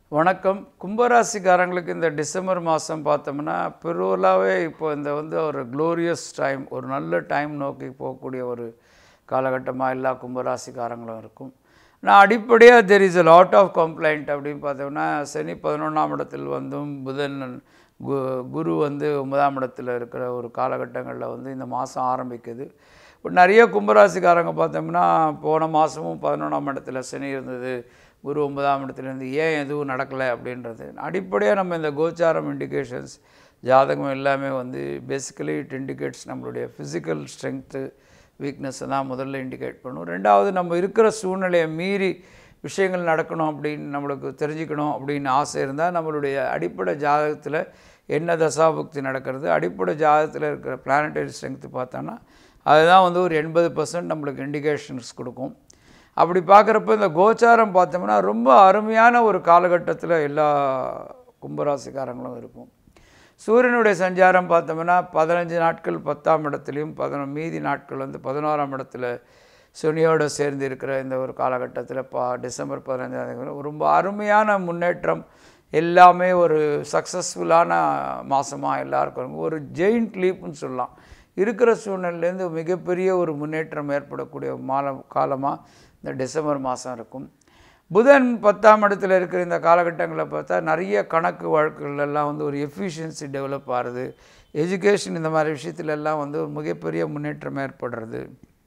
வணக்கம் கும்பராசிக்காரங்களுக்கு இந்த டிசம்பர் மாதம் பார்த்தோம்னா பெருவலாகவே இப்போ இந்த வந்து ஒரு க்ளோரியஸ் டைம் ஒரு நல்ல டைம் நோக்கி போகக்கூடிய ஒரு காலகட்டமாக எல்லா கும்பராசிக்காரங்களும் இருக்கும் நான் அடிப்படையாக there is a lot of complaint அப்படின்னு பார்த்தோம்னா சனி பதினொன்றாம் இடத்தில் வந்தும் புதன் கு குரு வந்து ஒன்பதாம் இடத்துல இருக்கிற ஒரு காலகட்டங்களில் வந்து இந்த மாதம் ஆரம்பிக்குது இப்போ நிறைய கும்பராசிக்காரங்க பார்த்தோம்னா போன மாதமும் பதினொன்றாம் இடத்துல சனி இருந்தது குரு ஒன்பதாம் இடத்துல இருந்து ஏன் எதுவும் நடக்கலை அப்படின்றது அடிப்படையாக நம்ம இந்த கோச்சாரம் இண்டிகேஷன்ஸ் ஜாதகம் எல்லாமே வந்து பேசிக்கலி இட் இண்டிகேட்ஸ் நம்மளுடைய ஃபிசிக்கல் ஸ்ட்ரென்த்து வீக்னஸை தான் முதல்ல இண்டிகேட் பண்ணும் ரெண்டாவது நம்ம இருக்கிற சூழ்நிலையை மீறி விஷயங்கள் நடக்கணும் அப்படின்னு நம்மளுக்கு தெரிஞ்சுக்கணும் அப்படின்னு ஆசை இருந்தால் நம்மளுடைய அடிப்படை ஜாதகத்தில் என்ன தசாபுக்தி நடக்கிறது அடிப்படை ஜாதகத்தில் இருக்கிற பிளானட்டரி ஸ்ட்ரென்த்து பார்த்தோன்னா அதுதான் வந்து ஒரு எண்பது பர்சன்ட் நம்மளுக்கு இண்டிகேஷன்ஸ் கொடுக்கும் அப்படி பார்க்குறப்ப இந்த கோச்சாரம் பார்த்தோம்னா ரொம்ப அருமையான ஒரு காலகட்டத்தில் எல்லா கும்பராசிக்காரங்களும் இருக்கும் சூரியனுடைய சஞ்சாரம் பார்த்தோம்னா பதினஞ்சு நாட்கள் பத்தாம் இடத்துலையும் பதினொ மீதி நாட்கள் வந்து பதினோராம் இடத்துல சனியோடு சேர்ந்து இருக்கிற இந்த ஒரு காலகட்டத்தில் பா டிசம்பர் பதினஞ்சாம் தேதி ரொம்ப அருமையான முன்னேற்றம் எல்லாமே ஒரு சக்ஸஸ்ஃபுல்லான மாதமாக எல்லாருக்கும் இருக்கும் ஒரு ஜெயிண்ட் லீப்னு சொல்லலாம் இருக்கிற சூழ்நிலையிலேருந்து மிகப்பெரிய ஒரு முன்னேற்றம் ஏற்படக்கூடிய மால காலமாக இந்த டிசம்பர் மாதம் இருக்கும் புதன் பத்தாம் இடத்துல இருக்கிற இந்த காலகட்டங்களில் பார்த்தா நிறைய கணக்கு வழக்குகள் எல்லாம் வந்து ஒரு எஃபிஷியன்சி டெவலப் ஆகுது எஜுகேஷன் இந்த மாதிரி விஷயத்துல எல்லாம் வந்து ஒரு மிகப்பெரிய முன்னேற்றம் ஏற்படுறது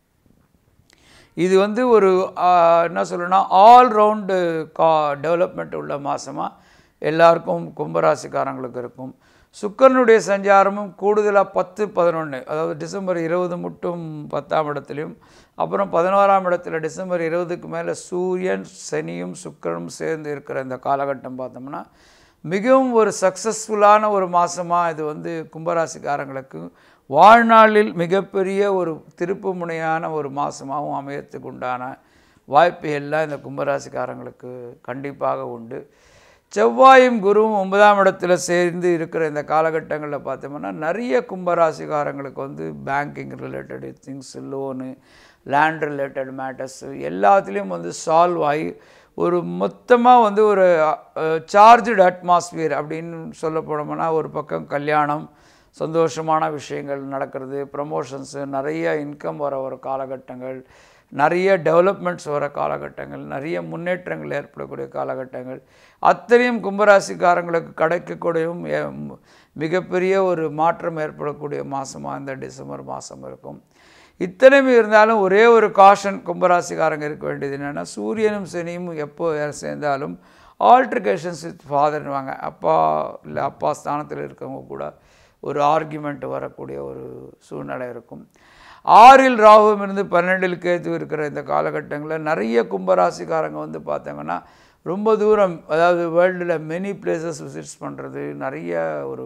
இது வந்து ஒரு ஆஹ், என்ன சொல்லணும்னா ஆல் ரவுண்டு கா டெவலப்மெண்ட் உள்ள மாதமாக எல்லாருக்கும் கும்பராசிக்காரங்களுக்கு இருக்கும் சுக்கரனுடைய சஞ்சாரமும் கூடுதலாக பத்து பதினொன்று அதாவது டிசம்பர் இருபது மட்டும் பத்தாம் இடத்துலையும் அப்புறம் பதினோராம் இடத்துல டிசம்பர் இருபதுக்கு மேலே சூரியன் சனியும் சுக்கிரனும் சேர்ந்து இருக்கிற இந்த காலகட்டம் பார்த்தோம்னா மிகவும் ஒரு சக்ஸஸ்ஃபுல்லான ஒரு மாதமாக இது வந்து கும்பராசிக்காரங்களுக்கு வாழ்நாளில் மிகப்பெரிய ஒரு திருப்பு முனையான ஒரு மாதமாகவும் அமையத்துக்கு உண்டான வாய்ப்பு எல்லாம் இந்த கும்பராசிக்காரங்களுக்கு கண்டிப்பாக உண்டு செவ்வாயும் குருவும் ஒன்பதாம் இடத்துல சேர்ந்து இருக்கிற இந்த காலகட்டங்களில் பார்த்தோம்னா நிறைய கும்பராசிக்காரங்களுக்கு வந்து banking related things loan land related matters எல்லாத்துலேயும் வந்து சால்வ் ஆகி ஒரு மொத்தமாக வந்து ஒரு சார்ஜ்டு அட்மாஸ்பியர் அப்படின்னு சொல்ல போனோம்னா ஒரு பக்கம் கல்யாணம் சந்தோஷமான விஷயங்கள் நடக்கிறது ப்ரமோஷன்ஸு நிறைய இன்கம் வர ஒரு காலகட்டங்கள் நிறைய டெவலப்மெண்ட்ஸ் வர காலகட்டங்கள் நிறைய முன்னேற்றங்கள் ஏற்படக்கூடிய காலகட்டங்கள் அத்தனையும் கும்பராசிக்காரங்களுக்கு கிடைக்கக்கூடியவும் எ- ம், மிகப்பெரிய ஒரு மாற்றம் ஏற்படக்கூடிய மாதமாக இந்த டிசம்பர் மாதம் இருக்கும் இத்தனையும் இருந்தாலும் ஒரே ஒரு காஷன் கும்பராசிக்காரங்க இருக்க வேண்டியது என்னென்னா சூரியனும் சனியும் எப்போ சேர்ந்தாலும் ஆல்ட்ரிகேஷன்ஸ் வித் ஃபாதர்னுவாங்க அப்பா இல்லை அப்பா ஸ்தானத்தில் இருக்கவங்க கூட ஒரு ஆர்கியூமெண்ட் வரக்கூடிய ஒரு சூழ்நிலை இருக்கும் ஆறில் ராகுவும் இருந்து பன்னெண்டில் கேத்து இருக்கிற இந்த காலகட்டங்களில் நிறைய கும்பராசிக்காரங்க வந்து பார்த்தாங்கன்னா ரொம்ப தூரம் அதாவது வேர்ல்டில் மெனி பிளேசஸ் விசிட்ஸ் பண்ணுறது நிறைய ஒரு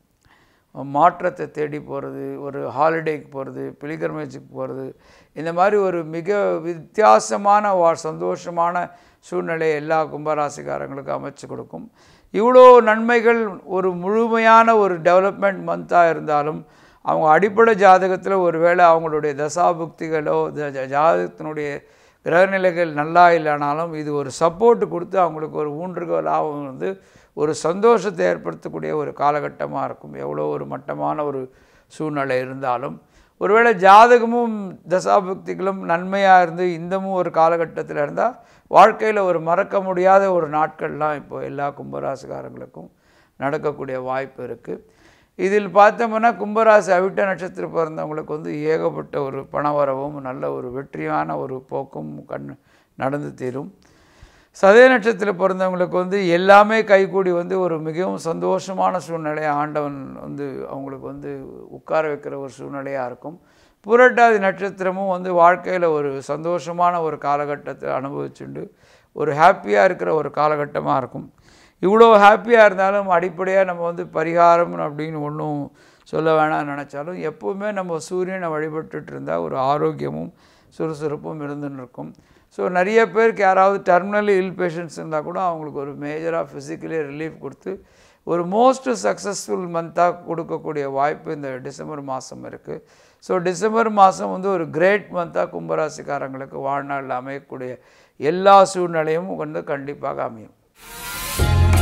மாற்றத்தை தேடி போகிறது ஒரு ஹாலிடேக்கு போகிறது பிலிகர்மேஜுக்கு போகிறது இந்த மாதிரி ஒரு மிக வித்தியாசமான வா சந்தோஷமான சூழ்நிலை எல்லா கும்பராசிக்காரங்களுக்கும் அமைச்சு கொடுக்கும் இவ்வளோ நன்மைகள் ஒரு முழுமையான ஒரு டெவலப்மெண்ட் மந்தாக இருந்தாலும் அவங்க அடிப்படை ஜாதகத்தில் ஒருவேளை அவங்களுடைய தசாபுக்திகளோ ஜ- ஜ- ஜாதகத்தினுடைய கிரகநிலைகள் நல்லா இல்லைனாலும் இது ஒரு சப்போர்ட் கொடுத்து அவங்களுக்கு ஒரு ஊன்றுகோலாகவும் வந்து ஒரு சந்தோஷத்தை ஏற்படுத்தக்கூடிய ஒரு காலகட்டமாக இருக்கும் எவ்வளோ ஒரு மட்டமான ஒரு சூழ்நிலை இருந்தாலும் ஒருவேளை ஜாதகமும் தசாபுக்திகளும் நன்மையாக இருந்து இந்தமும் ஒரு காலகட்டத்தில் இருந்தால் வாழ்க்கையில் ஒரு மறக்க முடியாத ஒரு நாட்கள்லாம் இப்போ எல்லா கும்பராசிக்காரங்களுக்கும் நடக்கக்கூடிய வாய்ப்பு இருக்குது இதில் பார்த்தோம்னா கும்பராசி அவிட்ட நட்சத்திரம் பிறந்தவங்களுக்கு வந்து ஏகப்பட்ட ஒரு பணவரவும் நல்ல ஒரு வெற்றியான ஒரு போக்கும் கண் நடந்து தீரும் சதய நட்சத்திரம் பிறந்தவங்களுக்கு வந்து எல்லாமே கைகூடி வந்து ஒரு மிகவும் சந்தோஷமான சூழ்நிலையை ஆண்டவன் வந்து அவங்களுக்கு வந்து உட்கார வைக்கிற ஒரு சூழ்நிலையாக இருக்கும் புரட்டாதி நட்சத்திரமும் வந்து வாழ்க்கையில் ஒரு சந்தோஷமான ஒரு காலகட்டத்தை அனுபவிச்சுண்டு ஒரு ஹாப்பியாக இருக்கிற ஒரு காலகட்டமாக இருக்கும் இவ்வளோ ஹாப்பியாக இருந்தாலும் அடிப்படையாக நம்ம வந்து பரிகாரம் அப்படின்னு ஒன்றும் சொல்ல வேணாம்னு நினச்சாலும் எப்போவுமே நம்ம சூரியனை வழிபட்டுட்டு இருந்தால் ஒரு ஆரோக்கியமும் சுறுசுறுப்பும் இருந்துன்னு இருக்கும் ஸோ நிறைய பேருக்கு யாராவது டெர்மினலி இல் பேஷண்ட்ஸ் இருந்தால் கூட அவங்களுக்கு ஒரு மேஜராக ஃபிசிக்கலி ரிலீஃப் கொடுத்து ஒரு மோஸ்ட் சக்ஸஸ்ஃபுல் மந்தாக கொடுக்கக்கூடிய வாய்ப்பு இந்த டிசம்பர் மாதம் இருக்குது ஸோ டிசம்பர் மாதம் வந்து ஒரு கிரேட் மந்தாக கும்பராசிக்காரங்களுக்கு வாழ்நாளில் அமையக்கூடிய எல்லா சூழ்நிலையும் வந்து கண்டிப்பாக அமையும்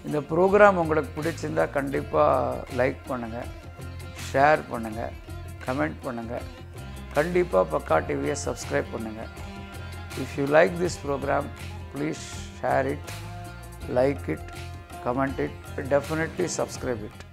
இந்த ப்ரோக்ராம் உங்களுக்கு பிடிச்சிருந்தா கண்டிப்பாக லைக் பண்ணுங்கள் ஷேர் பண்ணுங்கள் கமெண்ட் பண்ணுங்கள் கண்டிப்பாக பக்கா டிவியை சப்ஸ்கிரைப் பண்ணுங்கள் if you like this program please share it like it comment it definitely subscribe it